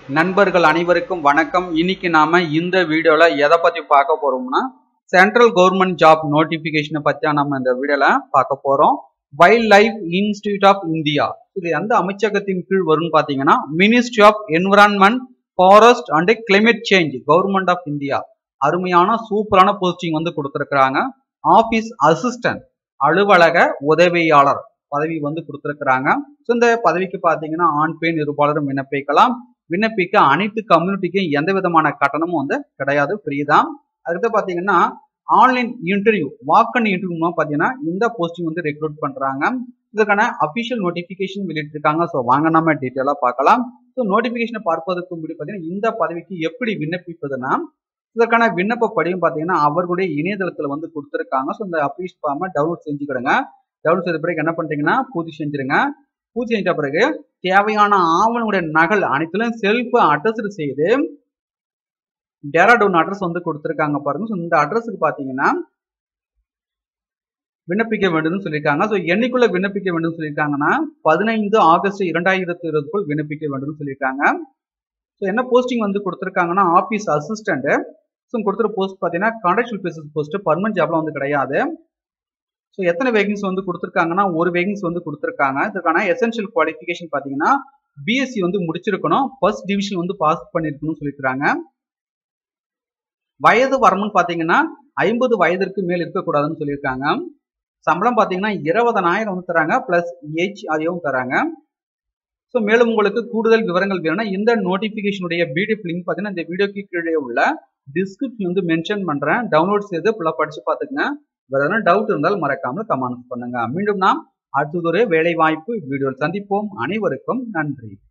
நண்பர்கள் அனைவருக்கும் வணக்கம் இன்னைக்கு நாம இந்த வீடியோல எதை பத்தி பார்க்க போறோம்னா சென்ட்ரல் கவர்மெண்ட் ஜாப் நோட்டிபிகேஷனை பத்தி நம்ம இந்த வீடியோல பார்க்க போறோம் wild life institute of India இது எந்த அமைச்சகத்தின் கீழ் வரும்னு பாத்தீங்கன்னா ministry of environment forest and climate change government of India அருமையான சூப்பரான போஸ்டிங் வந்து கொடுத்துருக்குறாங்க ஆபீஸ் அசிஸ்டன்ட் அலுவலக உதவியாளர் பதவி வந்து கொடுத்துருக்குறாங்க ஸோ இந்த பதவிக்கு பார்த்தீங்கன்னா ஆண் பெண் இருப்பாளரும் விண்ணப்பிக்கலாம் விண்ணப்பிக்க அனைத்து கம்யூனிட்டிக்கும் எந்த விதமான கட்டணமும் வந்து கிடையாது ஃப்ரீ தான் அடுத்து பார்த்தீங்கன்னா ஆன்லைன் இன்டர்வியூ வாக்கன் இன்டர்வியூ பார்த்தீங்கன்னா இந்த போஸ்டிங் வந்து ரெக்ரூட் பண்ணுறாங்க இதற்கான அஃபிஷியல் நோட்டிஃபிகேஷன் வெளியிட்டிருக்காங்க ஸோ வாங்க நம்ம டீட்டெயிலாக பார்க்கலாம் ஸோ நோட்டிஃபிகேஷனை பார்ப்பதற்கு முன்னாடி பார்த்தீங்கன்னா இந்த பதவிக்கு எப்படி விண்ணப்பிப்பதுன்னா இதற்கான விண்ணப்ப படியும் பார்த்தீங்கன்னா அவர்களுடைய இணையதளத்தில் வந்து கொடுத்துருக்காங்க ஸோ இந்த அப்ளீஸ் ஃபார்மை டவுன்லோட் செஞ்சுக்கிடுங்க டவுன்லோட் செய்த பிறகு என்ன பண்ணுறீங்கன்னா பூஜை செஞ்சுருங்க பூஜை செஞ்ச பிறகு தேவையான ஆவணங்களுடைய நகல் அனைத்திலும் செல்ஃப் அட்ரஸ் செய்து டேராடூன் அட்ரஸ் வந்து கொடுத்துருக்காங்க பாருங்க ஸோ இந்த அட்ரஸுக்கு பார்த்தீங்கன்னா விண்ணப்பிக்க வேண்டும்னு சொல்லியிருக்காங்க ஸோ என்னைக்குள்ள விண்ணப்பிக்க வேண்டும் சொல்லியிருக்காங்கன்னா பதினைந்து ஆகஸ்ட் இரண்டாயிரத்தி இருபதுக்குள் விண்ணப்பிக்க வேண்டும் சொல்லியிருக்காங்க ஸோ என்ன போஸ்டிங் வந்து கொடுத்துருக்காங்கன்னா ஆஃபீஸ் அசிஸ்டண்ட் ஸோ கொடுத்துருக்க போஸ்ட் பார்த்தீங்கன்னா கான்ட்ராக்சுவல் பேசிஸ் போஸ்ட் பர்மனன்ட் ஜாப்லாம் வந்து கிடையாது ஸோ எத்தனை வேகன்ஸ் வந்து கொடுத்துருக்காங்கன்னா ஒரு வேகன்ஸ் வந்து கொடுத்துருக்காங்க இதுக்கான எசென்ஷியல் குவாலிஃபிகேஷன் பார்த்தீங்கன்னா பிஎஸ்சி வந்து முடிச்சிருக்கணும் ஃபர்ஸ்ட் டிவிஷன் வந்து பாஸ் பண்ணியிருக்கணும்னு சொல்லியிருக்காங்க வயது வரமுன்னு பார்த்தீங்கன்னா ஐம்பது வயதிற்கு மேல் இருக்கக்கூடாதுன்னு சொல்லியிருக்காங்க சம்பளம் பார்த்தீங்கன்னா இருபதனாயிரம் வந்து தராங்க ப்ளஸ் ஏஜ் அதையும் தராங்க ஸோ மேலும் உங்களுக்கு கூடுதல் விவரங்கள் வேணும்னா இந்த நோட்டிஃபிகேஷனுடைய பிடிஎஃப் லிங்க் பார்த்தீங்கன்னா இந்த வீடியோக்கு கீழே உள்ள டிஸ்கிரிப்ஷன் வந்து மென்ஷன் பண்ணுறேன் டவுன்லோட் செய்து ஃபுல்லாக படித்து பார்த்துக்குங்க வேறு எதனா டவுட் இருந்தால் மறக்காமல் கமெண்ட் பண்ணுங்க மீண்டும் நாம் அடுத்ததொரு வேலை வாய்ப்பு வீடியோவில் சந்திப்போம் அனைவருக்கும் நன்றி